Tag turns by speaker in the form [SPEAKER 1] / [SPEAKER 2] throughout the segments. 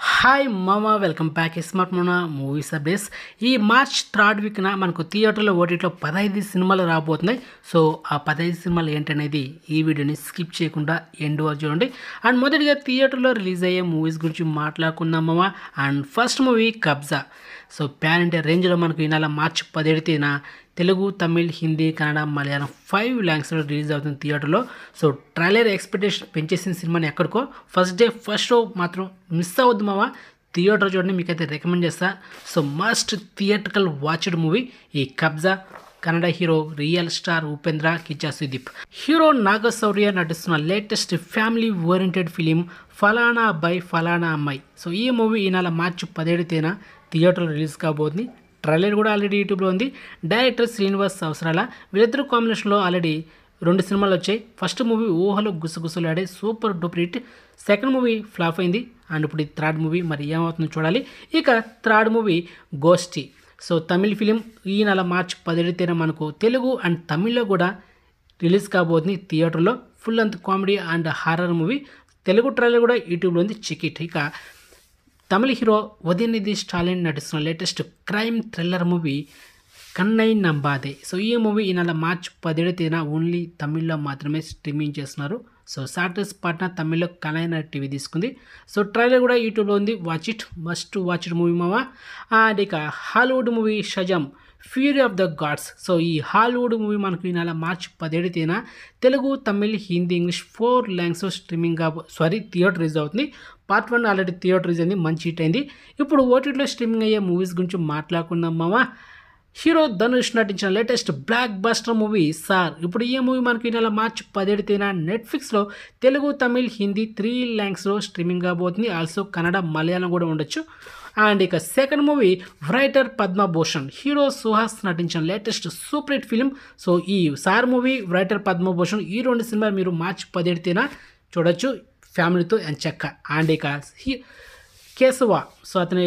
[SPEAKER 1] hi మామ welcome back smart మోనా movies updates ఈ మార్చ్ థర్డ్ వీక్న మనకు థియేటర్లో ఓటీటీలో పదహైదు సినిమాలు రాబోతున్నాయి సో ఆ పదహైదు సినిమాలు ఏంటనేది ఈ వీడియోని స్కిప్ చేయకుండా ఎండ్ వరకు చూడండి అండ్ మొదటిగా థియేటర్లో రిలీజ్ అయ్యే మూవీస్ గురించి మాట్లాడుకుందాం మామ and first movie Kabzaa so pan India రేంజ్లో మనకు ఈ నెల మార్చ్ పదిహేడు తేదీన తెలుగు తమిళ్ హిందీ కన్నడ మలయాళం ఫైవ్ లాంగ్వేజ్లో రిలీజ్ అవుతుంది థియేటర్లో సో ట్రైలర్ ఎక్స్పెక్టేషన్ పెంచేసిన సినిమాని ఎక్కడికో ఫస్ట్ డే ఫస్ట్ షో మాత్రం మిస్ అవ్వద్దు మావా థియేటర్ చూడండి మీకైతే రికమెండ్ చేస్తా so must theatrical watched movie ఈ Kabzaa Kannada hero real star Upendra Kichcha Sudeep hero Nagashaurya నటిస్తున్న లేటెస్ట్ ఫ్యామిలీ ఓరియంటెడ్ ఫిలిం ఫలానా అబ్బాయి ఫలానా అమ్మాయి సో ఈ మూవీ ఈ నెల మార్చి పదిహేడు తేదీన థియేటర్లో రిలీజ్ కాబోతుంది ట్రైలర్ కూడా ఆల్రెడీ యూట్యూబ్లో ఉంది డైరెక్టర్ శ్రీనివాస్ అవసరాల వీళ్ళిద్దరు కాంబినేషన్లో ఆల్రెడీ రెండు సినిమాలు వచ్చాయి first movie Oohalo Gusagusalade super duper hit second movie flop అయింది అండ్ ఇప్పుడు థర్డ్ మూవీ మరి ఏమవుతుందో చూడాలి ఇక third movie Goshti so Tamil film ఈ నెల మార్చి పదిహేడు తేదీన మనకు తెలుగు అండ్ తమిళ్లో కూడా రిలీజ్ కాబోతుంది థియేటర్లో ఫుల్ అంత comedy and horror movie Telugu trailer కూడా యూట్యూబ్లో ఉంది చికెట్ ఇక తమిళ హీరో ఉదయనిధి స్టాలిన్ నటిస్తున్న latest crime thriller movie Kannai Nambathe so ఈ మూవీ ఈ నెల మార్చ్ పదిహేడు తేదీన ఓన్లీ తమిళ్లో మాత్రమే స్ట్రీమింగ్ చేస్తున్నారు సో సాటర్స్ పాట్న తమిళ్లో కనైన టీవీ తీసుకుంది సో ట్రైలర్ కూడా యూట్యూబ్లో ఉంది watch it must watch it movie మావా అండ్ ఇక Hollywood movie Shazam Fury of the Gods so ఈ హాలీవుడ్ మూవీ మనకు ఈ నెల మార్చ్ పదిహేడు తేదీన Telugu Tamil Hindi English four language streaming కాబో సారీ థియేటర్ రిలీజ్ అవుతుంది part one already theatre release అయింది మంచి హిట్ అయింది ఇప్పుడు ఓటీటీలో స్ట్రీమింగ్ అయ్యే మూవీస్ గురించి మాట్లాడుకుందాం మావా హీరో ధనుష్ నటించిన latest blockbuster movie sir ఇప్పుడు ఈ మూవీ మనకి ఈ నెల మార్చ్ పదిహేడు తేదీన నెట్ఫ్లిక్స్లో తెలుగు తమిళ్ హిందీ త్రీ లాంగ్వేజ్లో స్ట్రీమింగ్ కాబోతుంది ఆల్సో కన్నడ మలయాళం కూడా ఉండొచ్చు అండ్ ఇక second movie writer Padmabhushan hero Suhas నటించిన latest super hit film so ఈ సార్ మూవీ రైటర్ పద్మభూషణ్ ఈ రెండు సినిమాలు మీరు మార్చ్ పదిహేడు తేదీన చూడొచ్చు ఫ్యామిలీతో ఎంచక్క అండ్ ఇక హీ కేశవ సో అతని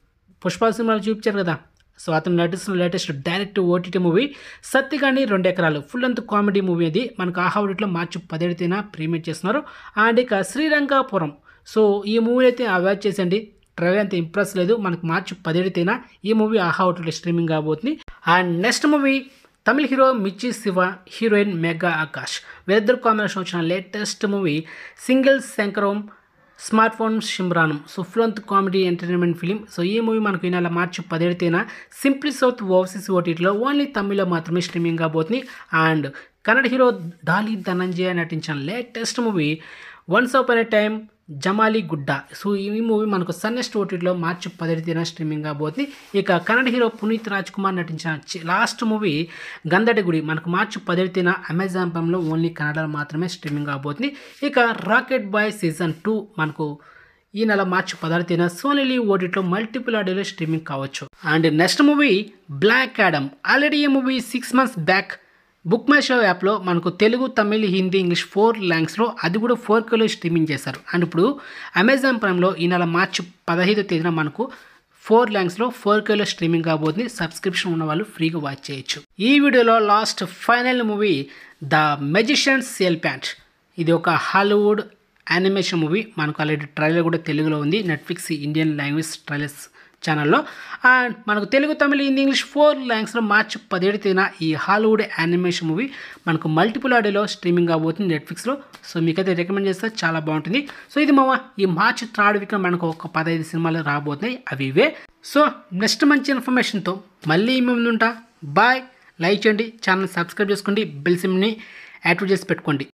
[SPEAKER 1] పుష్ప సినిమాలు చూపించారు కదా సో అతను నటిస్తున్న latest direct OTT movie Sattigani Rendu Ekaralu full అంత కామెడీ మూవీ అది మనకు ఆహావుడిలో మార్చి పదిహేడు తేదీన ప్రీమియర్ చేస్తున్నారు అండ్ ఇక శ్రీరంగాపురం సో ఈ మూవీ అయితే అవాయిడ్ చేసండి ట్రైలర్ అంత ఇంప్రెస్ లేదు మనకు మార్చి పదిహేడు తేదీన ఈ మూవీ ఆహా ఓటీటీ స్ట్రీమింగ్ కాబోతుంది and next movie Tamil hero Mirchi Shiva heroine Megha Akash వీరిద్దరు కాంబినేషన్ వచ్చిన latest movie single Shankaram smartphone Simranam so ఫ్లంత్ కామెడీ ఎంటర్టైన్మెంట్ ఫిలిం సో ఈ మూవీ మనకు ఈ నెల మార్చి పదిహేడు తేదీన సింప్లీ సౌత్ ఓవర్సీస్ ఓటీటీలో ఓన్లీ తమిళ్లో మాత్రమే స్ట్రీమింగ్ కాబోతుంది అండ్ కన్నడ హీరో డాలీ ధనంజయ నటించిన latest movie once upon a time Jamali Gudda so ఈ మూవీ మనకు సన్నెస్ట్ ఓటీటీలో మార్చి పదిహేడు తేదీన స్ట్రీమింగ్ కాబోతుంది ఇక కన్నడ హీరో పునీత్ రాజ్ కుమార్ నటించిన చి- లాస్ట్ మూవీ గంధడి గుడి మనకు మార్చి పదిహేడు తేదీన అమెజాన్ ప్రైమ్లో ఓన్లీ కన్నడలో మాత్రమే స్ట్రీమింగ్ కాబోతుంది ఇక రాకెట్ బాయ్ సీజన్ టూ మనకు ఈ నెల మార్చి పదహారు తేదీన సోనీ ఓటీటీలో మల్టిపుల్ ఆడియోలో స్ట్రీమింగ్ కావచ్చు and next movie Black Adam already ఈ movie six months back Book My Show యాప్లో మనకు తెలుగు తమిళ్ హిందీ ఇంగ్లీష్ ఫోర్ లాంగ్వేజ్లో అది కూడా ఫోర్ కేలో స్ట్రీమింగ్ చేశారు అండ్ ఇప్పుడు అమెజాన్ ప్రైమ్లో ఈ నెల మార్చి పదహైదో తేదీన మనకు ఫోర్ లాంగ్వేజ్లో ఫోర్ కేలో స్ట్రీమింగ్ కాబోతుంది సబ్స్క్రిప్షన్ ఉన్న వాళ్ళు ఫ్రీగా వాచ్ చేయొచ్చు ఈ వీడియోలో last final movie the magician elephant ఇది ఒక హాలీవుడ్ యానిమేషన్ మూవీ మనకు ఆల్రెడీ ట్రైలర్ కూడా తెలుగులో ఉంది నెట్ఫ్లిక్స్ ఇండియన్ లాంగ్వేజ్ ట్రైలర్స్ ఛానల్లో అండ్ మనకు తెలుగు తమిళ హిందీ ఇంగ్లీష్ ఫోర్ లాంగ్వేజ్లో మార్చి పదిహేడు తేదీన ఈ హాలీవుడ్ యానిమేషన్ మూవీ మనకు మల్టిపుల్ ఆడియోలో స్ట్రీమింగ్ అవబోతుంది నెట్ఫ్లిక్స్లో సో మీకైతే రికమెండ్ చేస్తే చాలా బాగుంటుంది సో ఇది మామ ఈ మార్చి థర్డ్ వీక్లో మనకు ఒక పదహైదు సినిమాలు రాబోతున్నాయి అవి ఇవే సో నెక్స్ట్ మంచి ఇన్ఫర్మేషన్తో మళ్ళీ మీ ముందు ఉంటా బాయ్ లైక్ చేయండి ఛానల్ సబ్స్క్రైబ్ చేసుకోండి బెల్ సిమ్ని యాక్టివ్ చేసి పెట్టుకోండి